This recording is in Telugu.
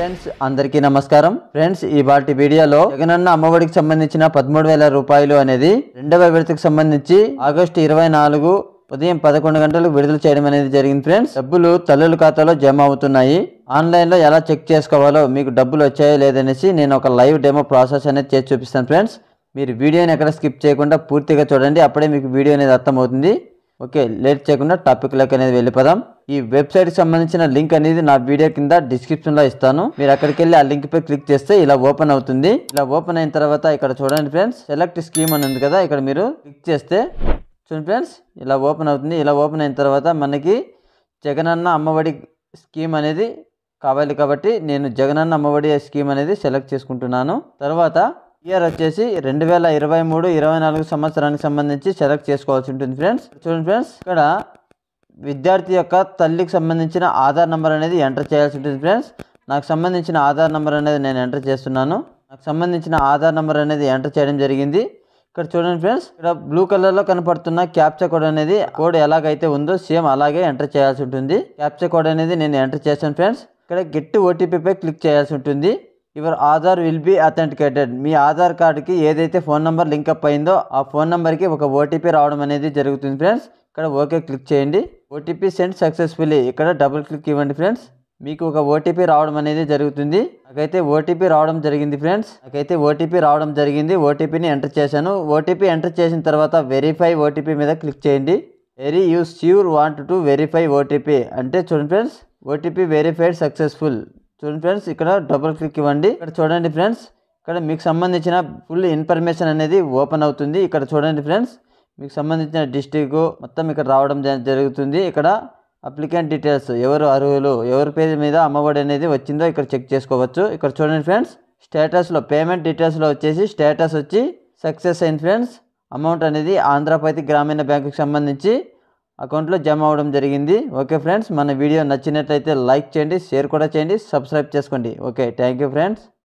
ఫ్రెండ్స్ అందరికీ నమస్కారం ఫ్రెండ్స్ ఈ వాటి వీడియోలో జగనన్న అమ్మఒడికి సంబంధించిన పదమూడు వేల రూపాయలు అనేది రెండవ విడతకు సంబంధించి ఆగస్టు ఇరవై నాలుగు ఉదయం పదకొండు గంటలకు విడుదల చేయడం అనేది జరిగింది ఫ్రెండ్స్ డబ్బులు తల్లుల ఖాతాలో జమ అవుతున్నాయి ఆన్లైన్ లో ఎలా చెక్ చేసుకోవాలో మీకు డబ్బులు వచ్చాయో లేదనేసి నేను ఒక లైవ్ డెమో ప్రాసెస్ అనేది చేసి చూపిస్తాను ఫ్రెండ్స్ మీరు వీడియోని ఎక్కడ స్కిప్ చేయకుండా పూర్తిగా చూడండి అప్పుడే మీకు వీడియో అనేది అర్థమవుతుంది ఓకే లేట్ చేయకుండా టాపిక్లోకి అనేది వెళ్ళిపోదాం ఈ వెబ్సైట్కి సంబంధించిన లింక్ అనేది నా వీడియో కింద డిస్క్రిప్షన్లో ఇస్తాను మీరు అక్కడికి వెళ్ళి ఆ లింక్ పై క్లిక్ చేస్తే ఇలా ఓపెన్ అవుతుంది ఇలా ఓపెన్ అయిన తర్వాత ఇక్కడ చూడండి ఫ్రెండ్స్ సెలెక్ట్ స్కీమ్ అని ఉంది కదా ఇక్కడ మీరు క్లిక్ చేస్తే చూడండి ఫ్రెండ్స్ ఇలా ఓపెన్ అవుతుంది ఇలా ఓపెన్ అయిన తర్వాత మనకి జగనన్న అమ్మఒడి స్కీమ్ అనేది కావాలి కాబట్టి నేను జగనన్న అమ్మఒడి స్కీమ్ అనేది సెలెక్ట్ చేసుకుంటున్నాను తర్వాత ఇయర్ వచ్చేసి రెండు వేల ఇరవై మూడు ఇరవై నాలుగు సంవత్సరానికి సంబంధించి సెలెక్ట్ చేసుకోవాల్సి ఉంటుంది ఫ్రెండ్స్ చూడండి ఫ్రెండ్స్ ఇక్కడ విద్యార్థి యొక్క తల్లికి సంబంధించిన ఆధార్ నెంబర్ అనేది ఎంటర్ చేయాల్సి ఉంటుంది ఫ్రెండ్స్ నాకు సంబంధించిన ఆధార్ నెంబర్ అనేది నేను ఎంటర్ చేస్తున్నాను నాకు సంబంధించిన ఆధార్ నెంబర్ అనేది ఎంటర్ చేయడం జరిగింది ఇక్కడ చూడండి ఫ్రెండ్స్ ఇక్కడ బ్లూ కలర్ లో కనపడుతున్న క్యాప్చా కోడ్ అనేది కోడ్ ఎలాగైతే ఉందో సేమ్ అలాగే ఎంటర్ చేయాల్సి ఉంటుంది క్యాప్చా కోడ్ అనేది నేను ఎంటర్ చేశాను ఫ్రెండ్స్ ఇక్కడ గెట్ ఓటీపీ పై క్లిక్ చేయాల్సి ఉంటుంది your Aadhaar will be authenticated మీ ఆధార్ కార్డుకి ఏదైతే ఫోన్ నెంబర్ లింక్ అప్ అయిందో ఆ ఫోన్ నెంబర్కి ఒక ఓటీపీ రావడం అనేది జరుగుతుంది ఫ్రెండ్స్ ఇక్కడ ఓకే క్లిక్ చేయండి ఓటీపీ సెండ్ సక్సెస్ఫుల్లీ ఇక్కడ డబుల్ క్లిక్ ఇవ్వండి ఫ్రెండ్స్ మీకు ఒక ఓటీపీ రావడం అనేది జరుగుతుంది నాకైతే ఓటీపీ రావడం జరిగింది ఫ్రెండ్స్ నాకైతే ఓటీపీ రావడం జరిగింది ఓటీపీని ఎంటర్ చేశాను ఓటీపీ ఎంటర్ చేసిన తర్వాత వెరిఫై ఓటీపీ మీద క్లిక్ చేయండి very you sure want to verify OTP అంటే చూడండి ఫ్రెండ్స్ ఓటీపీ వెరిఫైడ్ సక్సెస్ఫుల్ చూడండి ఫ్రెండ్స్ ఇక్కడ డబుల్ క్లిక్ ఇవ్వండి ఇక్కడ చూడండి ఫ్రెండ్స్ ఇక్కడ మీకు సంబంధించిన ఫుల్ ఇన్ఫర్మేషన్ అనేది ఓపెన్ అవుతుంది ఇక్కడ చూడండి ఫ్రెండ్స్ మీకు సంబంధించిన డిస్టిక్ మొత్తం ఇక్కడ రావడం జ- జరుగుతుంది ఇక్కడ అప్లికెంట్ డీటెయిల్స్ ఎవరు అర్హులు ఎవరి పేరు మీద అమ్మఒడి అనేది వచ్చిందో ఇక్కడ చెక్ చేసుకోవచ్చు ఇక్కడ చూడండి ఫ్రెండ్స్ స్టేటస్లో పేమెంట్ డీటెయిల్స్లో వచ్చేసి స్టేటస్ వచ్చి సక్సెస్ అయింది ఫ్రెండ్స్ అమౌంట్ అనేది ఆంధ్రప్రదేశ్ గ్రామీణ బ్యాంకుకి సంబంధించి అకౌంట్లో జమ అవ్వడం జరిగింది ఓకే ఫ్రెండ్స్ మన వీడియో నచ్చినట్లయితే లైక్ చేయండి షేర్ కూడా చేయండి సబ్స్క్రైబ్ చేసుకోండి ఓకే థ్యాంక్ యూ ఫ్రెండ్స్